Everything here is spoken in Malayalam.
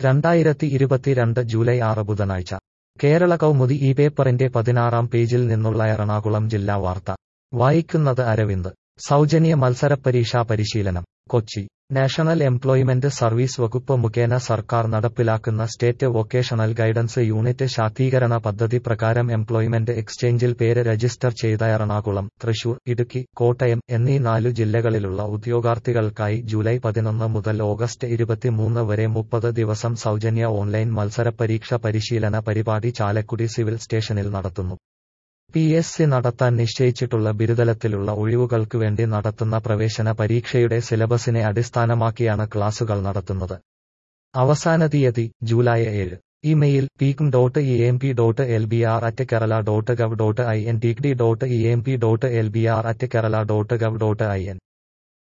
രണ്ടായിരത്തി ഇരുപത്തിരണ്ട് ജൂലൈ ആറ് ബുധനാഴ്ച കേരള കൗമുദി ഈ പേപ്പറിന്റെ പതിനാറാം പേജിൽ നിന്നുള്ള എറണാകുളം ജില്ലാ വാർത്ത വായിക്കുന്നത് അരവിന്ദ് സൗജന്യ മത്സരപരീക്ഷാ പരിശീലനം കൊച്ചി നാഷണൽ എംപ്ലോയ്മെന്റ് സർവീസ് വകുപ്പ് മുഖേന സർക്കാർ നടപ്പിലാക്കുന്ന സ്റ്റേറ്റ് വൊക്കേഷണൽ ഗൈഡൻസ് യൂണിറ്റ് ശാക്തീകരണ പദ്ധതി പ്രകാരം എംപ്ലോയ്മെന്റ് എക്സ്ചേഞ്ചിൽ പേര് രജിസ്റ്റർ ചെയ്ത എറണാകുളം തൃശൂർ ഇടുക്കി കോട്ടയം എന്നീ നാലു ജില്ലകളിലുള്ള ഉദ്യോഗാർത്ഥികൾക്കായി ജൂലൈ പതിനൊന്ന് മുതൽ ഓഗസ്റ്റ് ഇരുപത്തിമൂന്ന് വരെ മുപ്പത് ദിവസം സൗജന്യ ഓൺലൈൻ മത്സരപരീക്ഷ പരിശീലന പരിപാടി ചാലക്കുടി സിവിൽ സ്റ്റേഷനിൽ നടത്തുന്നു പി എസ് സി നടത്താൻ നിശ്ചയിച്ചിട്ടുള്ള ബിരുദലത്തിലുള്ള ഒഴിവുകൾക്ക് വേണ്ടി നടത്തുന്ന പ്രവേശന പരീക്ഷയുടെ സിലബസിനെ അടിസ്ഥാനമാക്കിയാണ് ക്ലാസുകൾ നടത്തുന്നത് അവസാന തീയതി ജൂലൈ ഏഴ് ഇമെയിൽ പീക്കും dot E M P dot L B R at Kerala dot gov dot I N T D dot E M P dot L B R at Kerala dot gov dot I N